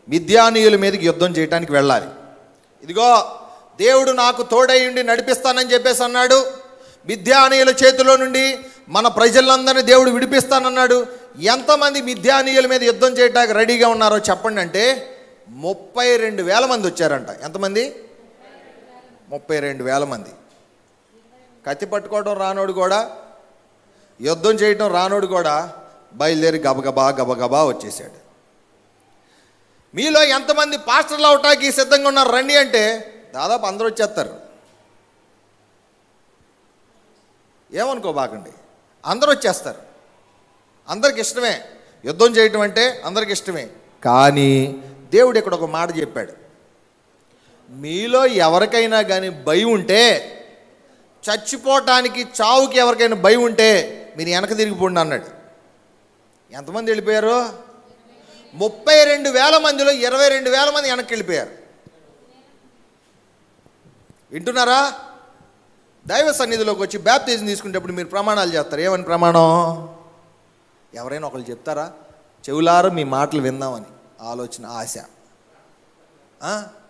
మిథ్యానీయుల మీదకి యుద్ధం చేయడానికి వెళ్ళాలి ఇదిగో దేవుడు నాకు తోడయ్యుండి నడిపిస్తానని చెప్పేసి అన్నాడు మిథ్యానీయుల చేతిలో నుండి మన ప్రజలందరినీ దేవుడు విడిపిస్తానన్నాడు ఎంతమంది మిథ్యానీయుల మీద యుద్ధం చేయడానికి రెడీగా ఉన్నారో చెప్పండి అంటే ముప్పై రెండు వేల మంది వచ్చారంట ఎంతమంది ముప్పై రెండు వేల మంది కత్తి పట్టుకోవడం రానోడు కూడా యుద్ధం చేయటం రానోడు కూడా బయలుదేరి గబగబా గబగబా వచ్చేసాడు మీలో ఎంతమంది పాస్టర్లు అవటానికి సిద్ధంగా ఉన్నారు రండి అంటే దాదాపు అందరూ వచ్చేస్తారు ఏమనుకోబాకండి అందరూ వచ్చేస్తారు అందరికి ఇష్టమే యుద్ధం చేయటం అంటే అందరికి ఇష్టమే కానీ దేవుడు ఇక్కడ ఒక మాట చెప్పాడు మీలో ఎవరికైనా కానీ భయం ఉంటే చచ్చిపోవటానికి చావుకి ఎవరికైనా భయం ఉంటే మీరు వెనక తిరిగిపోండి అన్నాడు ఎంతమంది వెళ్ళిపోయారు ముప్పై రెండు వేల మందిలో ఇరవై రెండు వేల మంది వెనక్కి వెళ్ళిపోయారు వింటున్నారా దైవ సన్నిధిలోకి వచ్చి బ్యాప్తిజం తీసుకునేటప్పుడు మీరు ప్రమాణాలు చేస్తారు ఏమని ప్రమాణం ఎవరైనా ఒకళ్ళు చెప్తారా చెవులారు మీ మాటలు విందామని ఆలోచన ఆశ ఆ?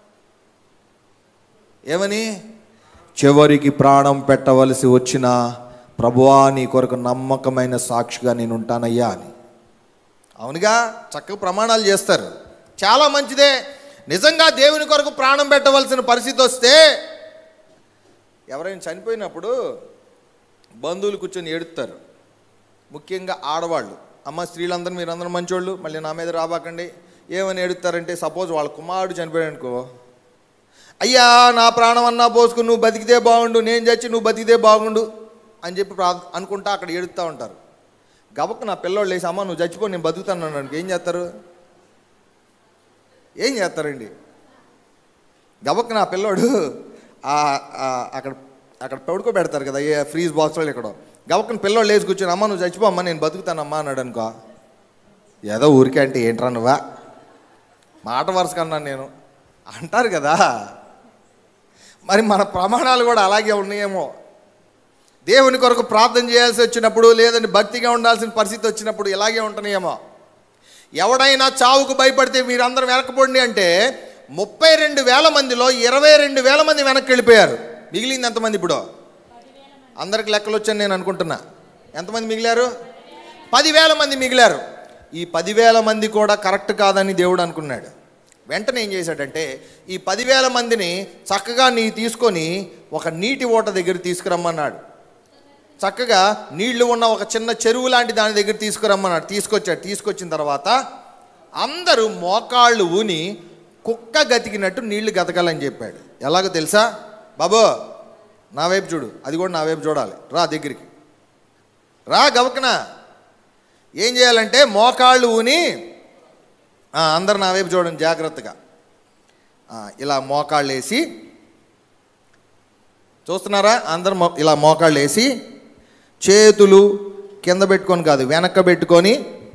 ఏమని చివరికి ప్రాణం పెట్టవలసి వచ్చిన ప్రభువా నీ కొరకు నమ్మకమైన సాక్షిగా నేను ఉంటానయ్యా అని అవునుగా చక్కగా ప్రమాణాలు చేస్తారు చాలా మంచిదే నిజంగా దేవుని కొరకు ప్రాణం పెట్టవలసిన పరిస్థితి వస్తే ఎవరైనా చనిపోయినప్పుడు బంధువులు కూర్చొని ఏడుస్తారు ముఖ్యంగా ఆడవాళ్ళు అమ్మ స్త్రీలందరూ మీరందరూ మంచోళ్ళు మళ్ళీ నా మీద రాబాకండి ఏమని ఏడుస్తారంటే సపోజ్ వాళ్ళ కుమారుడు చనిపోయాడు అనుకో అయ్యా నా ప్రాణం అన్నా పోసుకుని నువ్వు బతికితే బాగుండు నేను చచ్చి నువ్వు బతికితే బాగుండు అని చెప్పి ప్రా అనుకుంటా అక్కడ ఏడుస్తూ ఉంటారు గబక్క నా పిల్లోళ్ళు లేసి అమ్మ నువ్వు చచ్చిపో నేను బతుకుతాను అన్నాడు ఏం చేస్తారు ఏం చేస్తారండి గబక్క నా పిల్లోడు ఆ- ఆ అక్కడ అక్కడ పడుకోబెడతారు కదా ఏ ఫ్రీజ్ బాక్స్లో ఇక్కడ గబక్కన పిల్లోడు లేచి కూర్చొని అమ్మ నువ్వు చచ్చిపో అమ్మ నేను బతుకుతానమ్మా అన్నాడు అనుకో ఏదో ఊరికే అంటే ఏంట్రా నువ్వా మాట వరుస కన్నాను నేను అంటారు కదా మరి మన ప్రమాణాలు కూడా అలాగే ఉన్నాయేమో దేవుని కొరకు ప్రార్థన చేయాల్సి వచ్చినప్పుడు లేదంటే భక్తిగా ఉండాల్సిన పరిస్థితి వచ్చినప్పుడు ఇలాగే ఉంటున్నాయేమో ఎవడైనా చావుకు భయపడితే మీరందరూ వెనకపోండి అంటే ముప్పై రెండు వేల మందిలో ఇరవై రెండు వేల మంది వెనక్కి వెళ్ళిపోయారు మిగిలింది ఎంతమంది ఇప్పుడు అందరికి లెక్కలు వచ్చని నేను అనుకుంటున్నా ఎంతమంది మిగిలారు పదివేల మంది మిగిలారు ఈ పదివేల మంది కూడా కరెక్ట్ కాదని దేవుడు అనుకున్నాడు వెంటనే ఏం చేశాడంటే ఈ పదివేల మందిని చక్కగా నీ తీసుకొని ఒక నీటి ఓట దగ్గర తీసుకురమ్మన్నాడు చక్కగా నీళ్లు ఉన్న ఒక చిన్న చెరువు లాంటి దాని దగ్గర తీసుకురమ్మన్నాడు తీసుకొచ్చాడు తీసుకొచ్చిన తర్వాత అందరూ మోకాళ్ళు ఊని కుక్క గతికినట్టు నీళ్లు గతకాలని చెప్పాడు ఎలాగో తెలుసా బాబు నా వైపు చూడు అది కూడా నా వైపు చూడాలి రా దగ్గరికి రా గవకన ఏం చేయాలంటే మోకాళ్ళు ఊని ఆ, అందరు నా వైపు చూడండి జాగ్రత్తగా ఆ, ఇలా మోకాళ్ళు వేసి చూస్తున్నారా అందరు మో- ఇలా మోకాళ్ళు వేసి చేతులు కింద పెట్టుకొని కాదు వెనక్క పెట్టుకొని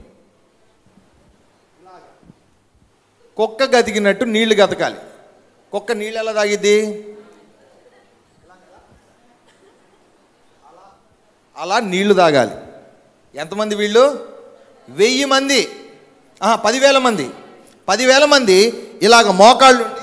కుక్క గతికినట్టు నీళ్లు గతకాలి కుక్క నీళ్ళు ఎలా తాగిద్ది అలా నీళ్లు తాగాలి ఎంతమంది వీళ్ళు వెయ్యి మంది ఆహా, పదివేల మంది పదివేల మంది ఇలాగ మోకాళ్ళు ఉండి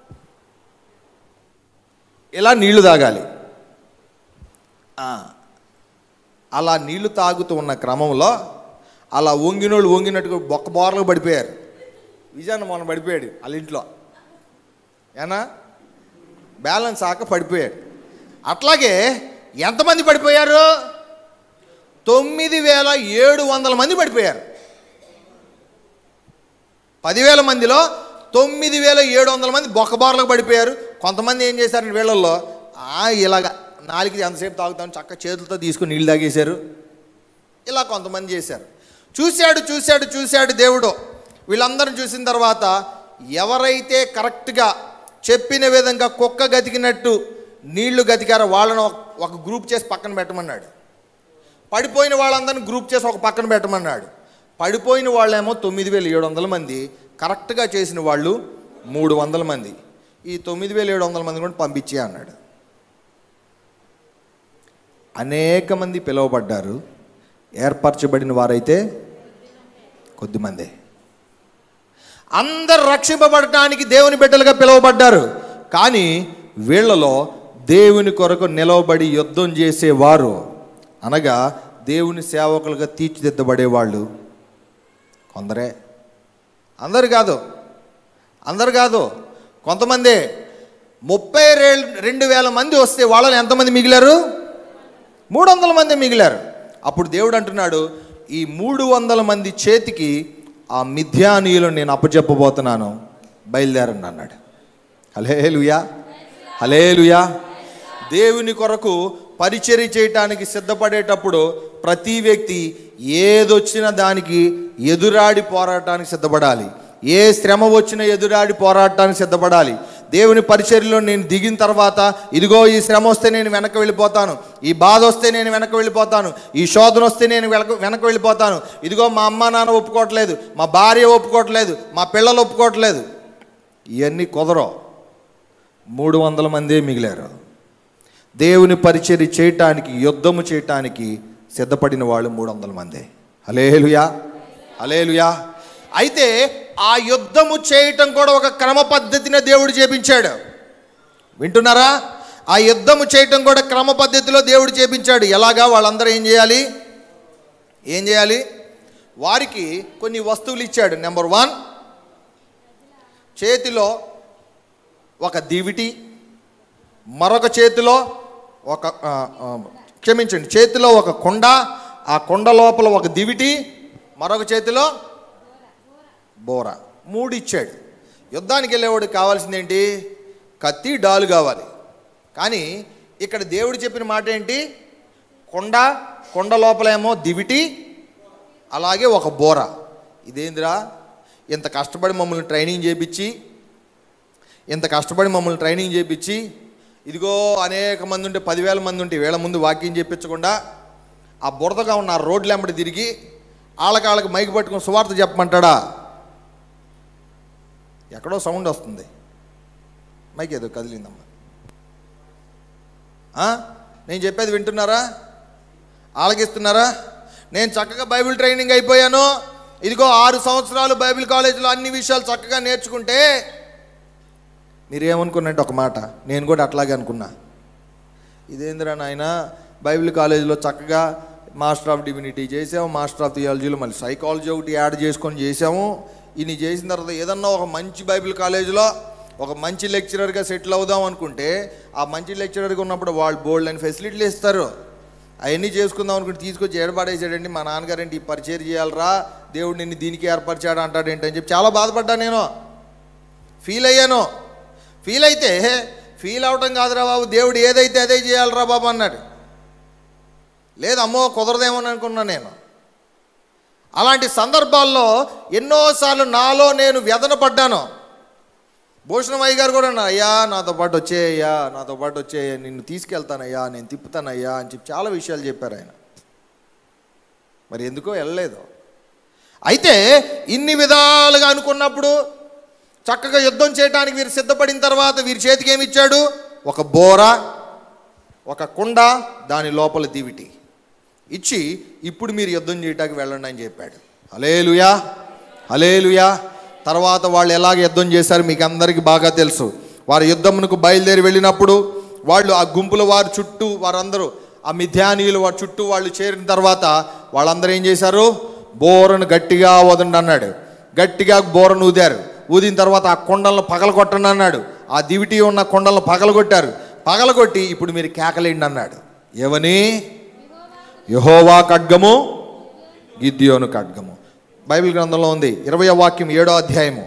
ఇలా నీళ్లు తాగాలి ఆ, అలా నీళ్లు తాగుతూ ఉన్న క్రమంలో అలా వంగినోళ్ళు వంగినట్టుగా బొక్క బోర్లకు పడిపోయారు విజయాన్ని మొన్న పడిపోయాడు వాళ్ళ ఇంట్లో ఏనా బ్యాలెన్స్ ఆక పడిపోయాడు అట్లాగే ఎంతమంది పడిపోయారు తొమ్మిది వేల ఏడు వందల మంది పడిపోయారు పదివేల మందిలో తొమ్మిది వేల ఏడు వందల మంది బొక్కబార్లకు పడిపోయారు కొంతమంది ఏం చేశారు వీళ్ళల్లో ఆ ఇలాగ నాలుగు ఎంతసేపు తాగుతాను చక్క చేతులతో తీసుకుని నీళ్ళు తాగేశారు ఇలా కొంతమంది చేశారు చూశాడు చూశాడు చూశాడు దేవుడు వీళ్ళందరూ చూసిన తర్వాత ఎవరైతే కరెక్ట్గా చెప్పిన విధంగా కుక్క గతికినట్టు నీళ్లు గతికారో వాళ్ళను ఒక- ఒక గ్రూప్ చేసి పక్కన పెట్టమన్నాడు పడిపోయిన వాళ్ళందరిని గ్రూప్ చేసి ఒక పక్కన పెట్టమన్నాడు పడిపోయిన వాళ్ళేమో తొమ్మిది వేల ఏడు వందల మంది కరెక్ట్గా చేసిన వాళ్ళు మూడు వందల మంది ఈ తొమ్మిది వేల ఏడు వందల మంది కూడా పంపించే అన్నాడు అనేక మంది పిలువబడ్డారు ఏర్పరచబడిన వారైతే కొద్దిమందే అందరు రక్షింపబడటానికి దేవుని బిడ్డలుగా పిలువబడ్డారు కానీ వీళ్ళలో దేవుని కొరకు నిలవబడి యుద్ధం చేసేవారు అనగా దేవుని సేవకులుగా తీర్చిదిద్దబడేవాళ్ళు కొందరే అందరు కాదు అందరు కాదు కొంతమంది ముప్పై రే- రెండు వేల మంది వస్తే వాళ్ళని ఎంతమంది మిగిలారు మూడు వందల మంది మిగిలారు అప్పుడు దేవుడు అంటున్నాడు ఈ మూడు వందల మంది చేతికి ఆ మిథ్యానీయులను నేను అప్పచెప్పబోతున్నాను బయలుదేరండి అన్నాడు హలేలుయా హలేలుయా దేవుని కొరకు పరిచర్య చేయటానికి సిద్ధపడేటప్పుడు ప్రతి వ్యక్తి ఏదొచ్చినా దానికి ఎదురాడి పోరాటానికి సిద్ధపడాలి ఏ శ్రమ వచ్చినా ఎదురాడి పోరాటానికి సిద్ధపడాలి దేవుని పరిచర్యలో నేను దిగిన తర్వాత ఇదిగో ఈ శ్రమ వస్తే నేను వెనక్కి వెళ్ళిపోతాను ఈ బాధ వస్తే నేను వెనక్కి వెళ్ళిపోతాను ఈ శోధన వస్తే నేను వెనక వెనక్కి వెళ్ళిపోతాను ఇదిగో మా అమ్మ నాన్న ఒప్పుకోవట్లేదు మా భార్య ఒప్పుకోవట్లేదు మా పిల్లలు ఒప్పుకోవట్లేదు ఇవన్నీ కుదరవు మూడు వందల మందే మిగిలారు దేవుని పరిచర్య చేయటానికి యుద్ధము చేయటానికి సిద్ధపడిన వాళ్ళు మూడు వందల మందే హలేలుయా హలేలుయా అయితే ఆ యుద్ధము చేయటం కూడా ఒక క్రమ పద్ధతిన దేవుడు చేపించాడు వింటున్నారా ఆ యుద్ధము చేయటం కూడా క్రమ పద్ధతిలో దేవుడు చేపించాడు ఎలాగా వాళ్ళందరూ ఏం చేయాలి ఏం చేయాలి వారికి కొన్ని వస్తువులు ఇచ్చాడు నెంబర్ వన్ చేతిలో ఒక దివిటి మరొక చేతిలో ఒక ఆ, ఆ, క్షమించండి చేతిలో ఒక కొండ ఆ కొండ లోపల ఒక దివిటి మరొక చేతిలో బోర మూడు ఇచ్చాడు యుద్ధానికి వెళ్ళేవాడికి కావాల్సింది ఏంటి కత్తి డాలు కావాలి కానీ ఇక్కడ దేవుడు చెప్పిన మాట ఏంటి కొండ కొండ లోపలేమో దివిటి అలాగే ఒక బోర ఇదేందిరా ఇంత కష్టపడి మమ్మల్ని ట్రైనింగ్ చేపించి ఇంత కష్టపడి మమ్మల్ని ట్రైనింగ్ చేపించి ఇదిగో అనేక మంది ఉంటే పదివేల మంది ఉంటే వేల ముందు వాక్యం చెప్పించకుండా ఆ బురదగా ఉన్న ఆ రోడ్లు వెంబడి తిరిగి ఆళ్ళకాళ్ళకి మైక్ పట్టుకుని సువార్త చెప్పమంటాడా ఎక్కడో సౌండ్ వస్తుంది మైక్ ఏదో కదిలిందమ్మా ఆ? నేను చెప్పేది వింటున్నారా ఆలకిస్తున్నారా నేను చక్కగా బైబిల్ ట్రైనింగ్ అయిపోయాను ఇదిగో ఆరు సంవత్సరాలు బైబిల్ కాలేజీలో అన్ని విషయాలు చక్కగా నేర్చుకుంటే మీరేమనుకున్నట్టు ఒక మాట నేను కూడా అట్లాగే అనుకున్నా ఇదేందిరా నాయన బైబిల్ కాలేజీలో చక్కగా మాస్టర్ ఆఫ్ డివినిటీ చేసాము మాస్టర్ ఆఫ్ థియాలజీలో మళ్ళీ సైకాలజీ ఒకటి యాడ్ చేసుకొని చేసాము ఇన్ని చేసిన తర్వాత ఏదన్నా ఒక మంచి బైబిల్ కాలేజీలో ఒక మంచి లెక్చరర్గా సెటిల్ అవుదాం అనుకుంటే ఆ మంచి లెక్చరర్గా ఉన్నప్పుడు వాళ్ళు బోల్డ్ అని ఫెసిలిటీలు ఇస్తారు అవన్నీ చేసుకుందాం అనుకుంటే తీసుకొచ్చి ఏడబడేసాడండి మా నాన్నగారేంటి ఈ పరిచయం చేయాలరా దేవుడు నిన్ను దీనికి ఏర్పరిచాడు అంటాడేంటి అని చెప్పి చాలా బాధపడ్డా నేను ఫీల్ అయ్యాను ఫీల్ అయితే ఫీల్ అవటం కాదురా బాబు దేవుడు ఏదైతే అదే చేయాలిరా బాబు అన్నాడు లేదు అమ్మో కుదరదేమో అని అనుకున్నా నేను అలాంటి సందర్భాల్లో ఎన్నోసార్లు నాలో నేను వ్యధన పడ్డాను భూషణమయ్య గారు కూడా అన్నారు అయ్యా నాతో పాటు వచ్చేయ్యా నాతో పాటు వచ్చే నిన్ను తీసుకెళ్తానయ్యా నేను తిప్పుతానయ్యా అని చెప్పి చాలా విషయాలు చెప్పారు ఆయన మరి ఎందుకో వెళ్ళలేదు అయితే ఇన్ని విధాలుగా అనుకున్నప్పుడు చక్కగా యుద్ధం చేయడానికి వీరు సిద్ధపడిన తర్వాత వీరి చేతికి ఏమి ఇచ్చాడు ఒక బోర ఒక కుండ దాని లోపల దివిటి ఇచ్చి ఇప్పుడు మీరు యుద్ధం చేయడానికి వెళ్ళండి అని చెప్పాడు హలేలుయా హలేలుయా తర్వాత వాళ్ళు ఎలాగ యుద్ధం చేశారు మీకు అందరికీ బాగా తెలుసు వారు యుద్ధమునకు బయలుదేరి వెళ్ళినప్పుడు వాళ్ళు ఆ గుంపుల వారి చుట్టూ వారందరూ ఆ మిథ్యానీయులు వారి చుట్టూ వాళ్ళు చేరిన తర్వాత వాళ్ళందరూ ఏం చేశారు బోరను గట్టిగా వదండి అన్నాడు గట్టిగా బోరను ఊదారు ఊదిన తర్వాత ఆ కొండలను పగలగొట్టండి అన్నాడు ఆ దివిటి ఉన్న కొండలను పగలగొట్టారు పగలగొట్టి ఇప్పుడు మీరు కేకలేండి అన్నాడు ఏమని యహోవా ఖడ్గము గిద్యోను ఖడ్గము బైబిల్ గ్రంథంలో ఉంది ఇరవై వాక్యం ఏడో అధ్యాయము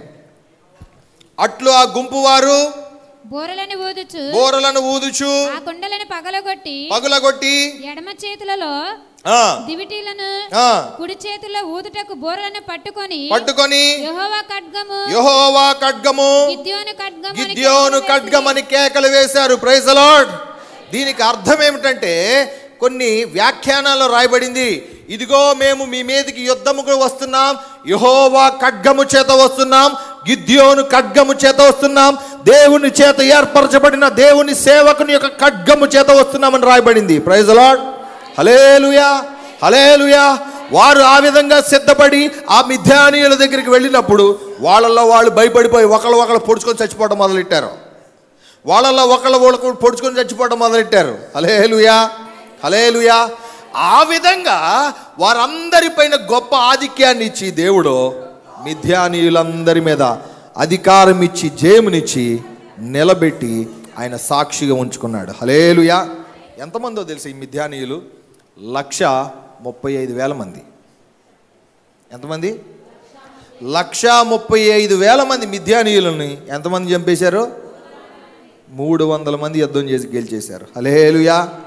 అట్లు ఆ గుంపు వారు బోరలను ఊదుచు బోరలను ఊదుచు ఆ కుండలను పగలగొట్టి పగులగొట్టి ఎడమ చేతులలో ఆ, దివిటీలను ఆ, కుడి చేతిలో ఊదుటకు బోరలను పట్టుకొని పట్టుకొని యెహోవా ఖడ్గము యహోవా ఖడ్గము గిద్యోను ఖడ్గము అని గిద్యోను కేకలు వేసి, ఖడ్గమని కేకలు వేశారు ప్రైజ్ లార్డ్ దీనికి అర్థం ఏమిటంటే కొన్ని వ్యాఖ్యానాల్లో రాయబడింది ఇదిగో మేము మీ మీదకి యుద్ధముకు వస్తున్నాం యహోవా ఖడ్గము చేత వస్తున్నాం గిద్యోను ఖడ్గము చేత వస్తున్నాం దేవుని చేత ఏర్పరచబడిన దేవుని సేవకుని యొక్క ఖడ్గము చేత వస్తున్నామని రాయబడింది ప్రైజ్ లార్డ్ హలేలుయా హలేలుయా వారు ఆ విధంగా సిద్ధపడి ఆ మిథ్యానీయుల దగ్గరికి వెళ్ళినప్పుడు వాళ్ళల్లో వాళ్ళు భయపడిపోయి ఒకళ్ళు ఒకళ్ళు పొడుచుకొని చచ్చిపోవడం మొదలెట్టారు వాళ్ళల్లో ఒకళ్ళు ఒకళ్ళు పొడుచుకొని చచ్చిపోవడం మొదలెట్టారు హలేలుయా హలేలుయా ఆ విధంగా వారందరిపైన గొప్ప ఆధిక్యాన్ని ఇచ్చి దేవుడు మిథ్యానీయులందరి మీద అధికారం ఇచ్చి జయమునిచ్చి నిలబెట్టి ఆయన సాక్షిగా ఉంచుకున్నాడు హలేలుయా ఎంతమందో తెలుసు ఈ మిథ్యానీయులు లక్ష ముప్పై ఐదు వేల మంది ఎంతమంది లక్ష ముప్పై ఐదు వేల మంది మిథ్యానీయులని ఎంతమంది చంపేశారు మూడు వందల మంది యుద్ధం చేసి గెలిచేశారు హలేలుయా